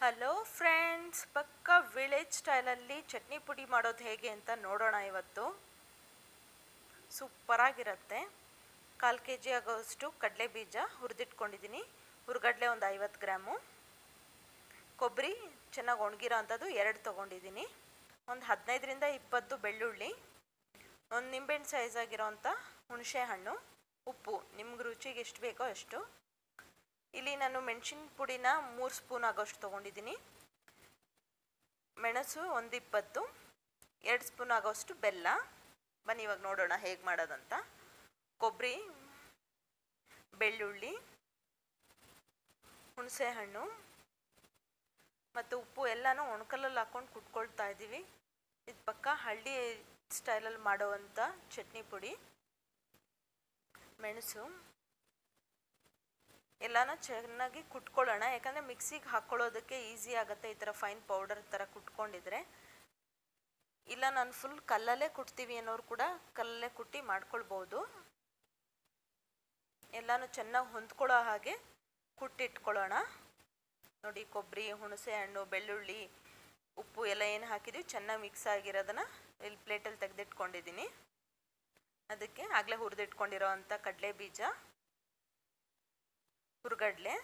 hello friends ಪಕ್ಕ village ಸ್ಟೈಲಲ್ಲಿ ಚಟ್ನಿ ಪುಡಿ ಮಾಡೋದು ಹೇಗೆ ಅಂತ ನೋಡೋಣ ಇವತ್ತು ಸೂಪರಾಗಿರುತ್ತೆ ಕಾಲು ಕೆ ಜಿ ಆಗೋಷ್ಟು ಕಡಲೆ ಬೀಜ ಹುರಿದಿಟ್ಕೊಂಡಿದ್ದೀನಿ ಹುರ್ಗಡ್ಲೆ ಒಂದು ಐವತ್ತು ಗ್ರಾಮು ಕೊಬ್ಬರಿ ಚೆನ್ನಾಗಿ ಒಣಗಿರೋ ಅಂಥದ್ದು ಎರಡು ತೊಗೊಂಡಿದ್ದೀನಿ ಒಂದು ಹದಿನೈದರಿಂದ ಇಪ್ಪತ್ತು ಬೆಳ್ಳುಳ್ಳಿ ಒಂದು ನಿಂಬೆಹಣ್ಣು ಸೈಜ್ ಆಗಿರೋವಂಥ ಹುಣಸೆ ಹಣ್ಣು ಉಪ್ಪು ನಿಮ್ಗೆ ರುಚಿಗೆ ಎಷ್ಟು ಬೇಕೋ ಅಷ್ಟು ಇಲ್ಲಿ ನಾನು ಮೆಣಸಿನ ಪುಡಿನ ಮೂರು ಸ್ಪೂನ್ ಆಗೋಷ್ಟು ತೊಗೊಂಡಿದ್ದೀನಿ ಮೆಣಸು ಒಂದು ಇಪ್ಪತ್ತು ಎರಡು ಸ್ಪೂನ್ ಆಗೋಷ್ಟು ಬೆಲ್ಲ ಬನ್ನಿ ಇವಾಗ ನೋಡೋಣ ಹೇಗೆ ಮಾಡೋದಂತ ಕೊಬ್ಬರಿ ಬೆಳ್ಳುಳ್ಳಿ ಹುಣಸೆ ಹಣ್ಣು ಮತ್ತು ಉಪ್ಪು ಎಲ್ಲನೂ ಒಣಕಲ್ಲಲ್ಲಿ ಹಾಕ್ಕೊಂಡು ಕುಟ್ಕೊಳ್ತಾ ಇದ್ದೀವಿ ಇದು ಪಕ್ಕ ಹಳ್ಳಿ ಸ್ಟೈಲಲ್ಲಿ ಮಾಡೋವಂಥ ಚಟ್ನಿ ಪುಡಿ ಮೆಣಸು ಎಲ್ಲನ ಚೆನ್ನಾಗಿ ಕುಟ್ಕೊಳ್ಳೋಣ ಯಾಕಂದರೆ ಮಿಕ್ಸಿಗೆ ಹಾಕ್ಕೊಳ್ಳೋದಕ್ಕೆ ಈಸಿ ಆಗುತ್ತೆ ಈ ಥರ ಫೈನ್ ಪೌಡರ್ ಥರ ಕುಟ್ಕೊಂಡಿದ್ರೆ ಇಲ್ಲ ನಾನು ಫುಲ್ ಕಲ್ಲಲ್ಲೇ ಕುಟ್ತೀವಿ ಅನ್ನೋರು ಕೂಡ ಕಲ್ಲಲ್ಲೇ ಕುಟ್ಟಿ ಮಾಡ್ಕೊಳ್ಬೋದು ಎಲ್ಲನೂ ಚೆನ್ನಾಗಿ ಹೊಂದ್ಕೊಳ್ಳೋ ಹಾಗೆ ಕುಟ್ಟಿಟ್ಕೊಳ್ಳೋಣ ನೋಡಿ ಕೊಬ್ಬರಿ ಹುಣಸೆ ಹಣ್ಣು ಬೆಳ್ಳುಳ್ಳಿ ಉಪ್ಪು ಎಲ್ಲ ಏನು ಹಾಕಿದ್ದೀವಿ ಚೆನ್ನಾಗಿ ಮಿಕ್ಸ್ ಆಗಿರೋದನ್ನು ಇಲ್ಲಿ ಪ್ಲೇಟಲ್ಲಿ ತೆಗೆದಿಟ್ಕೊಂಡಿದ್ದೀನಿ ಅದಕ್ಕೆ ಆಗಲೇ ಹುರಿದಿಟ್ಕೊಂಡಿರೋ ಅಂಥ ಕಡಲೆ ಬೀಜ ಹುರ್ಗಡ್ಲೆ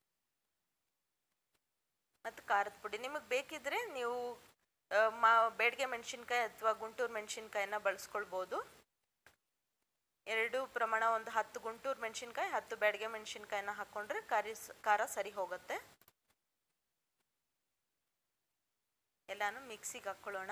ಮತ್ತು ಖಾರದ ಪುಡಿ ನಿಮಗೆ ಬೇಕಿದ್ದರೆ ನೀವು ಮಾ ಬೇಡಿಗೆ ಮೆಣಸಿನ್ಕಾಯಿ ಅಥವಾ ಗುಂಟೂರು ಮೆಣಸಿನ್ಕಾಯಿನ ಬಳಸ್ಕೊಳ್ಬೋದು ಎರಡು ಪ್ರಮಾಣ ಒಂದು ಹತ್ತು ಗುಂಟೂರು ಮೆಣಸಿನ್ಕಾಯಿ ಹತ್ತು ಬೇಡಿಗೆ ಮೆಣಸಿನ್ಕಾಯಿನ ಹಾಕ್ಕೊಂಡ್ರೆ ಖಾರ ಖಾರ ಸರಿ ಹೋಗುತ್ತೆ ಎಲ್ಲಾನು ಮಿಕ್ಸಿಗೆ ಹಾಕ್ಕೊಳ್ಳೋಣ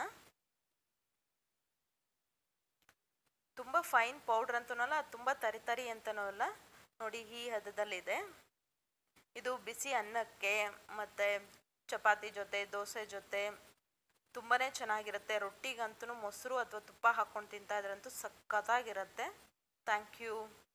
ತುಂಬ ಫೈನ್ ಪೌಡ್ರ್ ಅಂತನೂ ಅಲ್ಲ ತುಂಬ ತರಿ ತರಿ ಅಂತನೂ ಅಲ್ಲ ನೋಡಿ ಈ ಹದದಲ್ಲಿದೆ ಇದು ಬಿಸಿ ಅನ್ನಕ್ಕೆ ಮತ್ತು ಚಪಾತಿ ಜೊತೆ ದೋಸೆ ಜೊತೆ ತುಂಬಾ ಚೆನ್ನಾಗಿರುತ್ತೆ ರೊಟ್ಟಿಗಂತೂ ಮೊಸರು ಅಥವಾ ತುಪ್ಪ ಹಾಕ್ಕೊಂಡು ತಿಂತಾ ಇದ್ರಂತೂ ಸಖತ್ತಾಗಿರುತ್ತೆ ಥ್ಯಾಂಕ್ ಯು